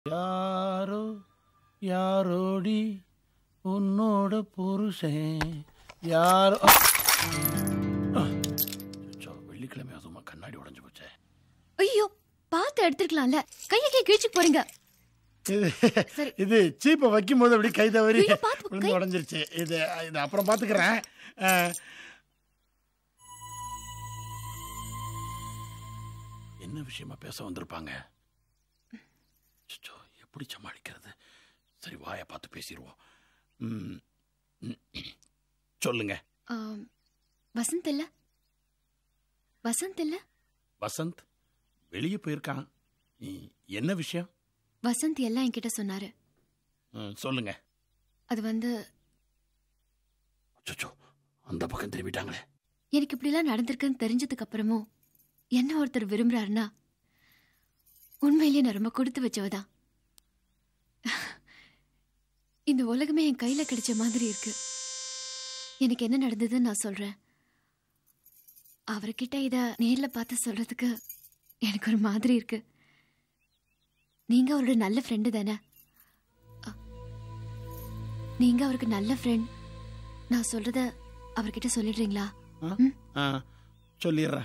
யாரோ யாரோடி உன்னோட புருஷன் யாரோ அ! அச்சோ, வெள்ளிக்கிழமை அதுமா கண்ணாடி உடைஞ்சு போச்சே ஐயோ பார்த்து எடுத்துருக்கலாம்ல கையக்கே கிழிச்சு போறீங்க இது சரி. இது சீப்பை வைக்கும் போது அப்படி கை தவறி ஐயோ, பாத்து, விழுந்து கை. உடஞ்சிருச்சு இது இது அப்புறம் பாத்துக்கிறேன் அஹ். என்ன விஷயமா பேச வந்திருப்பாங்க அச்சோ, எப்படி சமாளிக்கிறது சரி வாயை பார்த்து பேசிடுவோம் ம், ம். சொல்லுங்க ஆம், வசந்த் இல்ல வசந்த் இல்ல வசந்த் வெளியே போயிருக்கான் ம், என்ன விஷயம் வசந்த் எல்லாம் என்கிட்ட சொன்னாரு ம், சொல்லுங்க அது வந்து அச்சோ அந்த பக்கம் திரும்பிட்டாங்களே எனக்கு இப்படிலாம் நடந்திருக்குன்னு தெரிஞ்சதுக்கு அப்புறமும் என்ன ஒருத்தர் விரும்புறாருன்னா உண்மையிலேயே நான் ரொம்ப கொடுத்து வச்சவதான் இந்த உலகமே என் கையில கிடைச்ச மாதிரி இருக்கு எனக்கு என்ன நடந்ததுன்னு நான் சொல்றேன் அவர்கிட்ட இத நேர்ல பார்த்து சொல்றதுக்கு எனக்கு ஒரு மாதிரி இருக்கு நீங்க அவரோட நல்ல ஃப்ரெண்டு தானே அ, நீங்க அவருக்கு நல்ல ஃப்ரெண்ட் நான் சொல்றத அவர்கிட்ட சொல்லிடுறீங்களா ஆ? ம். ஆ, சொல்லிடுறேன்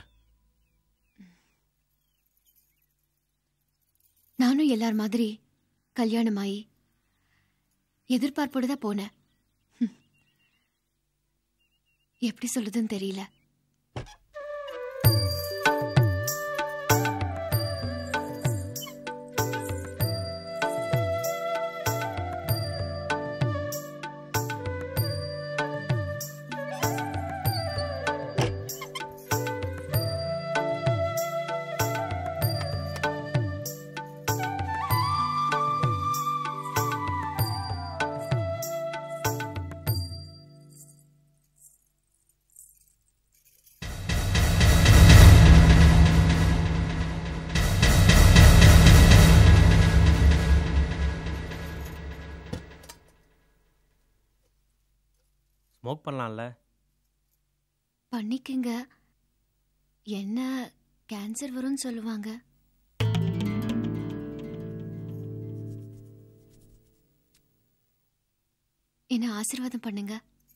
நானும் எல்லார் மாதிரி கல்யாணமாயி எதிர்பார்ப்போடு தான் போனேன் ஹம். எப்படி சொல்லுதுன்னு தெரியல ஸ்மோக் பண்ணலாம்ல பண்ணிக்கங்க என்ன கேன்சர் வரும்னு சொல்லுவாங்க என்ன ஆசீர்வாதம் பண்ணுங்க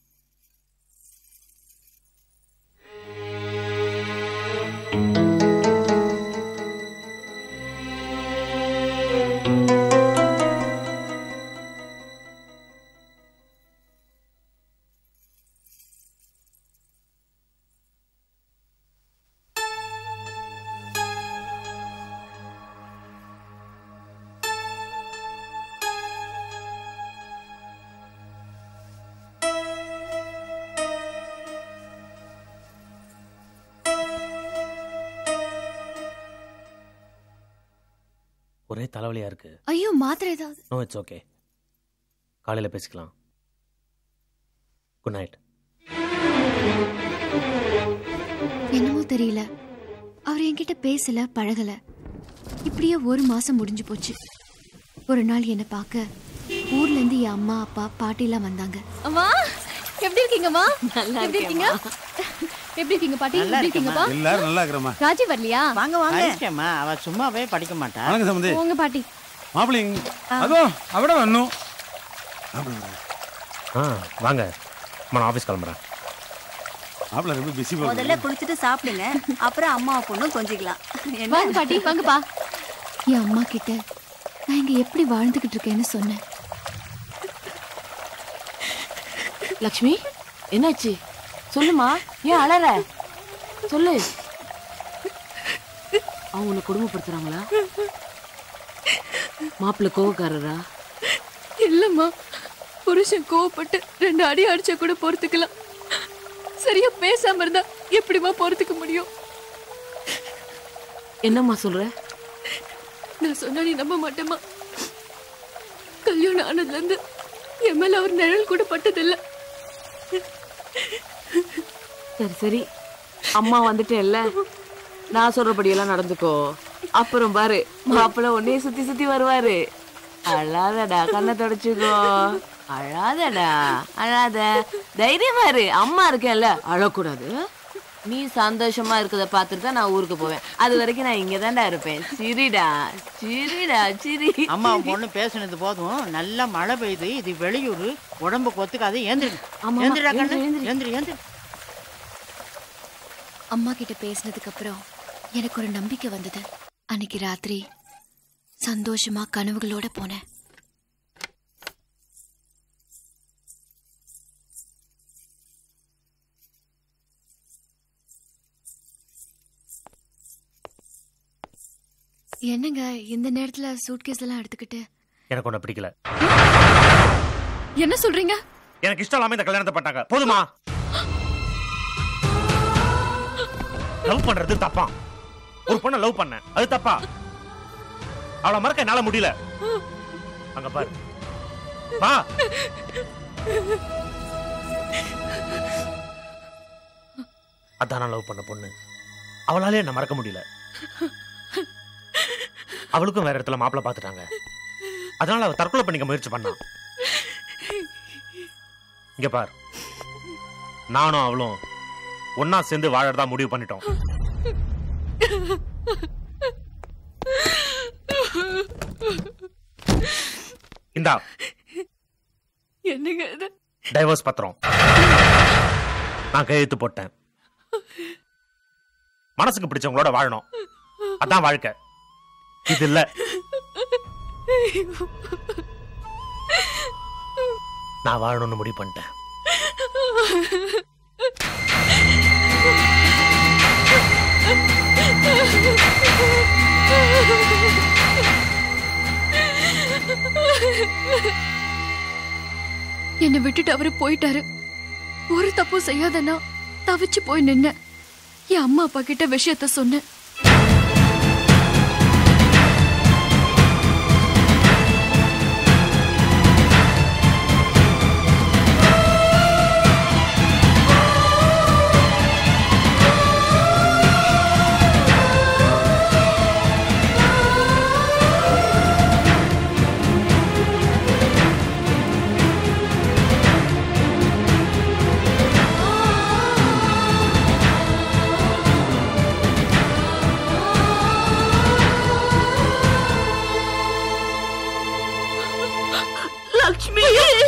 ஒரே தலைவலியா இருக்கு ஐயோ மாத்திரை ஏதாவது நோ இட்ஸ் ஓகே காலையில் பேசிக்கலாம் குட் நைட் என்னமோ தெரியல அவர் என்கிட்ட பேசல பழகல இப்படியே ஒரு மாசம் முடிஞ்சு போச்சு ஒரு நாள் என்னை பார்க்க ஊர்ல இருந்து என் அம்மா அப்பா பாட்டி எல்லாம் வந்தாங்க அம்மா எப்படி இருக்கீங்கம்மா நல்லா எப்படி இருக்கீங்க எப்படி இருக்கீங்க பாட்டி நல்லா எப்படி இருக்கீங்கப்பா எல்லாரும் நல்லா இருக்கிறோமா ராஜி வரலையா வாங்க வாங்க படிக்கமா அவ சும்மாவே படிக்க மாட்டா வணக்கம் சம்பந்தி உங்க பாட்டி மாப்பிள்ளைங்க അതോ അവിടെ വന്നു ஆ வாங்க நான் ஆஃபீஸ் கிளம்புறேன் மாப்பிள்ளை ரொம்ப பிஸி முதல்ல குளிச்சுட்டு சாப்பிடுங்க அப்புறம் அம்மாவை பொண்ணும் கொஞ்சிக்கலாம் என்ன வாங்க பாட்டி வாங்கப்பா என் அம்மா கிட்ட நான் இங்க எப்படி வாழ்ந்துகிட்டு இருக்கேன்னு சொன்னேன் லக்ஷ்மி என்னாச்சு சொல்லுமா ஏன் அழற சொல்லு அவங்க உன்னை கொடுமைப்படுத்துறாங்களா மாப்பிள்ளை கோவக்காரரா இல்லம்மா புருஷன் கோவப்பட்டு ரெண்டு அடி அடிச்சா கூட பொறுத்துக்கலாம் சரியா பேசாம இருந்தா எப்படிமா பொறுத்துக்க முடியும் என்னம்மா சொல்ற நான் சொன்னா நீ நம்ப மாட்டேமா கல்யாணம் ஆனதுல இருந்து என் மேல அவர் நிழல் கூட பட்டதில்ல சரி சரி அம்மா வந்துட்டேல்ல நான் சொல்றபடியெல்லாம் நடந்துக்கோ அப்புறம் பாரு மாப்பிள்ளை உன்னைய சுத்தி சுத்தி வருவாரு அழாதடா கண்ணை தொடச்சுக்கோ அழாதடா அழாத தைரியமா இரு அம்மா இருக்கேன்ல அழக்கூடாது நீ சந்தோஷமா இருக்கத பார்த்துட்டு தான் நான் ஊருக்கு போவேன் அது வரைக்கும் நான் இங்க தான்டா இருப்பேன் சிரிடா சிரிடா சிரி அம்மா பொண்ணு பேசுனது போதும் நல்லா மழை பெய்யுது இது வெளியூர் உடம்பு கொத்துக்காது ஏந்திருங்க ஆமா, ஏந்திரா கண்ணு ஏந்திரு, ஏந்திரு. ஏந்திரு ஏந்திரு அம்மா கிட்ட பேசினதுக்கு அப்புறம் எனக்கு ஒரு நம்பிக்கை வந்தது அன்னைக்கு ராத்திரி சந்தோஷமா கனவுகளோட போனேன் என்னங்க இந்த நேரத்துல சூட்கேஸ் எல்லாம் எடுத்துக்கிட்டு எனக்கு ஒன்றும் பிடிக்கல என்ன சொல்றீங்க எனக்கு இஷ்டம் இல்லாம இந்த கல்யாணத்தை பண்ணாங்க போதுமா லவ் பண்றது தப்பா ஒரு பொண்ணை லவ் பண்ணேன் அது தப்பா அவளை மறக்க என்னால முடியல அங்க பாரு வா அதான் நான் லவ் பண்ண பொண்ணு அவளாலே என்ன மறக்க முடியல அவளுக்கும் வேற இடத்துல மாப்பிள்ளை பார்த்துட்டாங்க அதனால அவ தற்கொலை பண்ணிக்க முயற்சி பண்ணான் இங்க பார் நானும் அவளும் ஒன்னா சேர்ந்து வாழறதா முடிவு பண்ணிட்டோம் இந்தா என்னங்க இது டைவர்ஸ் பத்திரம் நான் கையெழுத்து போட்டேன் மனசுக்கு பிடிச்சவங்களோட வாழணும் அதான் வாழ்க்கை இது இல்ல நான் வாழணும்னு முடிவு பண்ணிட்டேன் என்னை விட்டுட்டு அவரு போயிட்டாரு ஒரு தப்பும் செய்யாதனா தவிச்சு போய் நின்ன என் அம்மா அப்பா கிட்ட விஷயத்த சொன்னேன் லக்ஷ்மி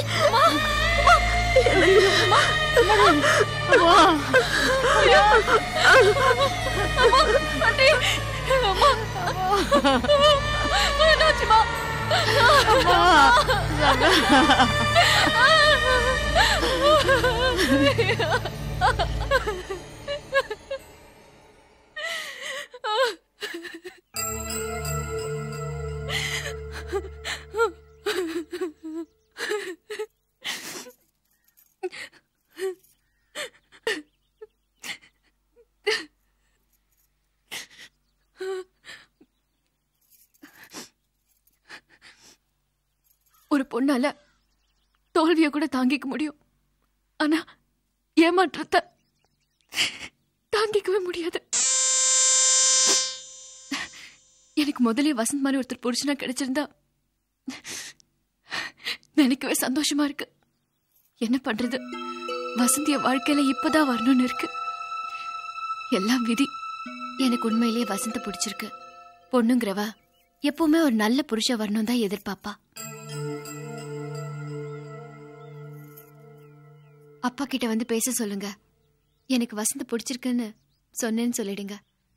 ஒரு பொண்ணால தோல்விய கூட தாங்கிக்க முடியும் ஆனா ஏமாற்றத்தை தாங்கிக்கவே முடியாது எனக்கு முதலே வசந்த் மாதிரி ஒருத்தர் புருஷனா கிடைச்சிருந்தா நினைக்கவே சந்தோஷமா இருக்கு என்ன பண்றது வசந்திய வாழ்க்கையில இப்பதான் வரணும்னு இருக்கு எல்லாம் விதி எனக்கு உண்மையிலேயே வசந்த பிடிச்சிருக்கு பொண்ணுங்கிறவ எப்பவுமே ஒரு நல்ல புருஷ வரணும் தான் எதிர்பார்ப்பா அப்பா கிட்ட வந்து பேச சொல்லுங்க எனக்கு வசந்த பிடிச்சிருக்குன்னு சொன்னேன்னு சொல்லிடுங்க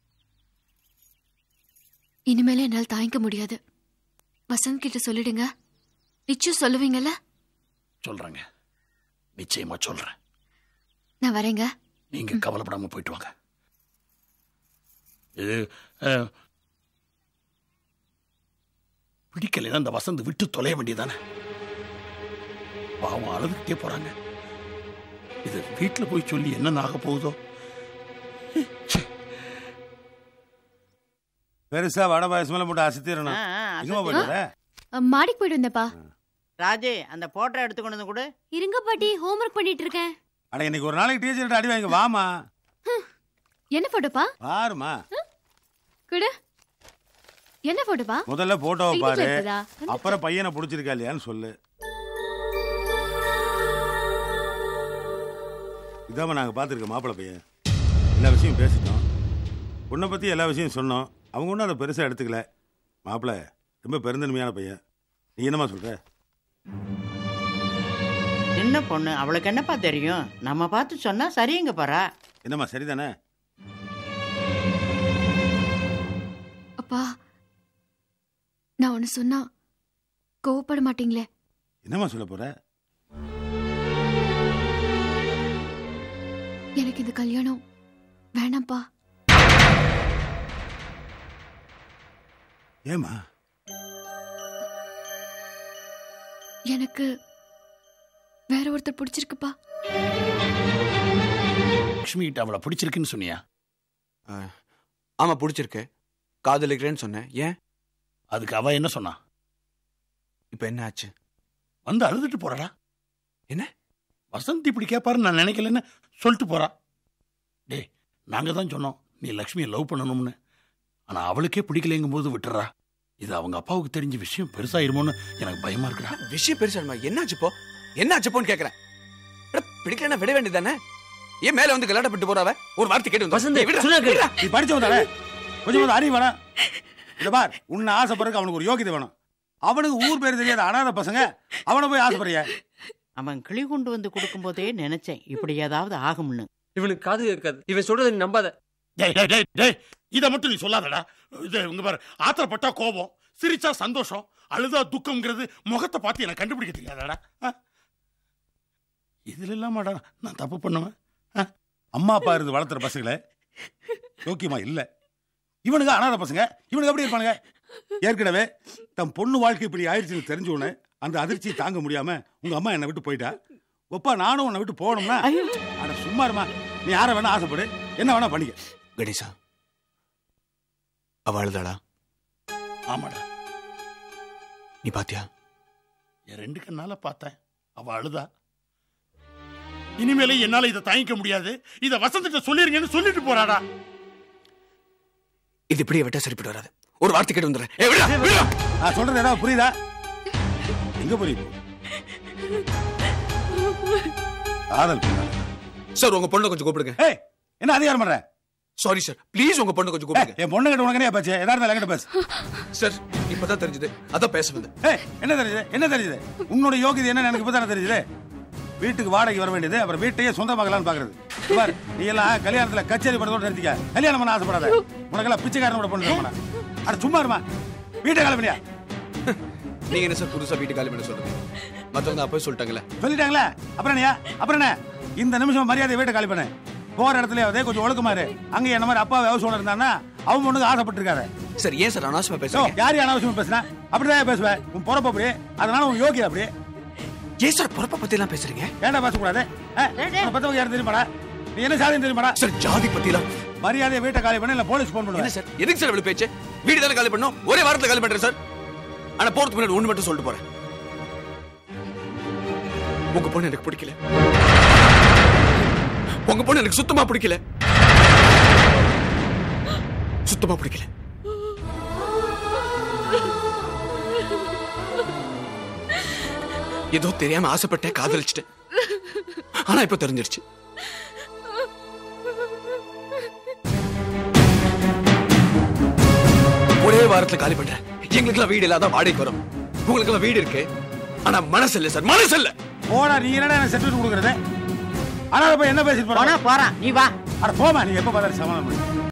இனிமேல என்னால் தாங்கிக்க முடியாது வசந்த் கிட்ட சொல்லிடுங்க நிச்சயம் சொல்லுவீங்கல்ல சொல்றேங்க நிச்சயமா சொல்றேன் நான் வரேங்க நீங்க கவலைப்படாம போயிட்டு வாங்க இது அஹ், பிடிக்கலைன்னா அந்த வசந்த் விட்டு தொலைய வேண்டியதானே பாவம் அழுதுகிட்டே போறாங்க இது வீட்டுல போய் சொல்லி என்ன ஆக போகுதோ பெருசா வடை பாயசமெல்லாம் போட்டு அசத்திடணும் ஆ, ஆ, எங்கம்மா அசத்தி- போயிட்டு வர? மாடிக்கு போயிட்டு வந்தப்பா ராஜே அந்த போட்டோ எடுத்து கொண்டு வந்து கொடு இருங்க பாட்டி ஹோம்ஒர்க் பண்ணிட்டு இருக்கேன் அட இன்னைக்கு ஒரு நாளைக்கு டீச்சர்கிட்ட அடி வாங்க வாமா என்ன போட்டோப்பா பாருமா குடு என்ன போட்டோப்பா முதல்ல போட்டோவை இதுல பாரு இருக்குதா? அப்புறம் பையனை பிடிச்சிருக்கா இல்லையான்னு சொல்லு இதாம்மா நாங்க பார்த்துருக்கோம் மாப்பிள்ளை பையன் எல்லா விஷயம் பேசிட்டோம் உன்னை பற்றி எல்லா விஷயம் சொன்னோம் அவங்க ஒன்றும் அதை பெருசாக எடுத்துக்கல மாப்பிள்ள ரொம்ப பெருந்தன்மையான பையன் நீ என்னம்மா சொல்ற சின்ன பொண்ணு அவளுக்கு என்னப்பா தெரியும் நம்ம பார்த்து சொன்னா சரிங்க பாரா என்னம்மா சரிதானே அப்பா நான் ஒன்று சொன்னா கோவப்பட மாட்டீங்களே என்னம்மா சொல்ல போற எனக்கு இந்த கல்யாணம் வேணாம்ப்பா ஏம்மா எனக்கு வேற ஒருத்தர் பிடிச்சிருக்குப்பா லக்ஷ்மி கிட்ட அவளை பிடிச்சிருக்குன்னு சொன்னியா ஆமா பிடிச்சிருக்கு காதலிக்கிறேன்னு சொன்னேன் ஏன் அதுக்கு அவ என்ன சொன்னா இப்ப என்ன ஆச்சு வந்து அழுதுட்டு போறாடா என்ன? வசந்த் இப்படி கேட்பாருன்னு நான் நினைக்கலன்னு சொல்லிட்டு போறா டேய் நாங்க தான் சொன்னோம் நீ லக்ஷ்மியை லவ் பண்ணணும்னு ஆனா அவளுக்கே பிடிக்கலைங்கும் போது விட்டுறா இது அவங்க அப்பாவுக்கு தெரிஞ்ச விஷயம் பெருசாயிருமோன்னு எனக்கு பயமா இருக்குடா விஷயம் பெருசாடுமா என்னாச்சு இப்போ என்னாச்சு போன்னு கேக்குறேன் எடா, பிடிக்கலன்னா விட வேண்டியதானே ஏன் மேல வந்து கலாட்டப்பட்டு போறாவ ஒரு வார்த்தை கேட்டு வந்தா. வசந்த், ஏய், விடுடா, சுதாகர். விடுடா. நீ படிச்சவன் தானே கொஞ்சம் கொஞ்சம் அறிவு வேணாம் இந்த பார் உன்னை ஆசைப்படுறதுக்கு அவனுக்கு ஒரு யோகிதை வேணும் அவனுக்கு ஊர் பேர் தெரியாத அனாதை பசங்க அவனை போய் ஆசைப்படுறிய அவன் கிளி கொண்டு வந்து கொடுக்கும்போதே நினைச்சேன் இப்படி ஏதாவது ஆகும்னு இவனுக்கு காது கேட்காது இவன் சொல்றதை நீ நம்பாத டேய் டேய் டேய் டேய் இதை மட்டும் நீ சொல்லாதடா இது இங்க பாரு ஆத்திரப்பட்டா கோபம் சிரிச்சா சந்தோஷம் அழுதா துக்கம்ங்கிறது முகத்தை பார்த்து எனக்கு கண்டுபிடிக்க தெரியாதாடா ஆ? இதுல இல்லாமடா நான் தப்பு பண்ணுவேன் அம்மா அப்பா இருந்து வளர்த்துற பசங்களே யோக்கியமா இல்ல இவனுங்க அனாதை பசங்க இவனுக்கு எப்படி இருப்பானுங்க ஏற்கனவே தன் பொண்ணு வாழ்க்கை இப்படி ஆயிடுச்சுன்னு தெரிஞ்ச உடனே அந்த அதிர்ச்சியை தாங்க முடியாம உங்க அம்மா என்னை விட்டு போயிட்டா ஒப்பா நானும் உன்னை விட்டு போகணும்னா அட சும்மா இருமா நீ யாரை வேணா ஆசைப்படு என்ன வேணா பண்ணிக்க கணேசா அவ அழுதாளா ஆமாடா நீ பாத்தியா என் ரெண்டு கண்ணால பார்த்தேன் அவ அழுதா இனிமேலே என்னால இதை தாங்கிக்க முடியாது இதை வசந்திட்ட சொல்லிருங்கன்னு சொல்லிட்டு போறாடா இது இப்படியே விட்டா சரிப்பட்டு வராது ஒரு வார்த்தை கேட்டு வந்துடுறேன் ஏய், விடுடா, விடுடா. நான் சொல்றது ஏதாவது புரியுதா எங்க புரியுது காதல் பண்ணா. சார் உங்க பொண்ணை கொஞ்சம் கூப்பிடுங்க ஏய் என்ன அதிகாரம் பண்ற சாரி சார் ப்ளீஸ் உங்க பொண்ணை கொஞ்சம் ஏய், கூப்பிடுங்க என் பொண்ணு கிட்ட உனக்கு என்ன பேச்சு எதா இருந்தாலும் என்கிட்ட பேசு சார் இப்பதான் தெரிஞ்சது அதான் பேச வந்தேன் ஏய் என்ன தெரியுது என்ன தெரியுது உன்னோட யோகிதை என்ன எனக்கு இப்பதானே தெரியுது வீட்டுக்கு வாடகை வர வேண்டியது அப்புறம் வீட்டையே சொந்தமாக்கலாம்னு பாக்குறது இங்க பாரு நீ எல்லாம் கல்யாணத்துல கச்சேரி படத்தோட நிறுத்திக்க கல்யாணம் பண்ண ஆசைப்படாத உனக்கெல்லாம் பிச்சைக்காரனோட பொண்ணு அட சும்மா இருமா வீட்டை கால பண்ணியா நீங்க என்ன சார் புதுசா வீட்டு காலி பண்ண சொல்றீங்க மத்தவங்க அப்பவே சொல்லிட்டாங்களே சொல்லிட்டாங்களே அப்புறம் என்னையா அப்புறம் என்ன இந்த நிமிஷம் மரியாதை வீட்டை காலி பண்ணு போற இடத்துலயாவது கொஞ்சம் ஒழுக்கமாரு அங்க என்ன மாதிரி அப்பா ஹவுஸ் ஓனர் இருந்தானா அவன் பொண்ணுக்கு ஆசைப்பட்டிருக்காரு சார் ஏன் சார் அனாவசியமா யோ, பேசுறீங்க யார் அனாவசியமா பேசுனா அப்படிதான் பேசுவேன் உன் பொறப்பு அப்படி அதனால உன் யோகி அப்படி ஏன் சார் பொறப்பை பத்தி எல்லாம் பேசுறீங்க ஏன்டா பேசக்கூடாது பத்தவங்க யாரும் தெரியுமாடா நீ என்ன சாதியம் தெரியுமாடா சார் ஜாதி பத்தி எல்லாம் மரியாதையை வீட்டை காலி பண்ண இல்ல போலீஸ் போன் என்ன பண்ணுவேன் சார் எதுக்கு சார் இவ்வளவு பேச்சு வீடு தானே காலி பண்ணோம் ஒரே வாரத்துல காலி பண்றேன் சார் ஆனா போறதுக்கு முன்னாடி ஒண்ணு மட்டும் சொல்லிட்டு போறேன் உங்க பொண்ணு எனக்கு பிடிக்கல உங்க பொண்ணு எனக்கு சுத்தமா பிடிக்கல சுத்தமா பிடிக்கல ஏதோ தெரியாம ஆசைப்பட்டேன் காதலிச்சிட்டேன் ஆனா இப்ப தெரிஞ்சிருச்சு ஒரே வாரத்துல காலி பண்றேன் எங்களுக்கெல்லாம் வீடு இல்லாத வாடகைக்கு வரும் உங்களுக்கெல்லாம் வீடு இருக்கு ஆனா மனசு இல்ல சார் மனசு இல்ல போடா நீ என்னடா எனக்கு செட்டில் கொடுக்குறது ஆனா இப்ப என்ன பேசிட்டு போனா போறா போறான் நீ வா அட போமா நீ எப்ப பார்த்தாலும் சமாதானம் பண்ணு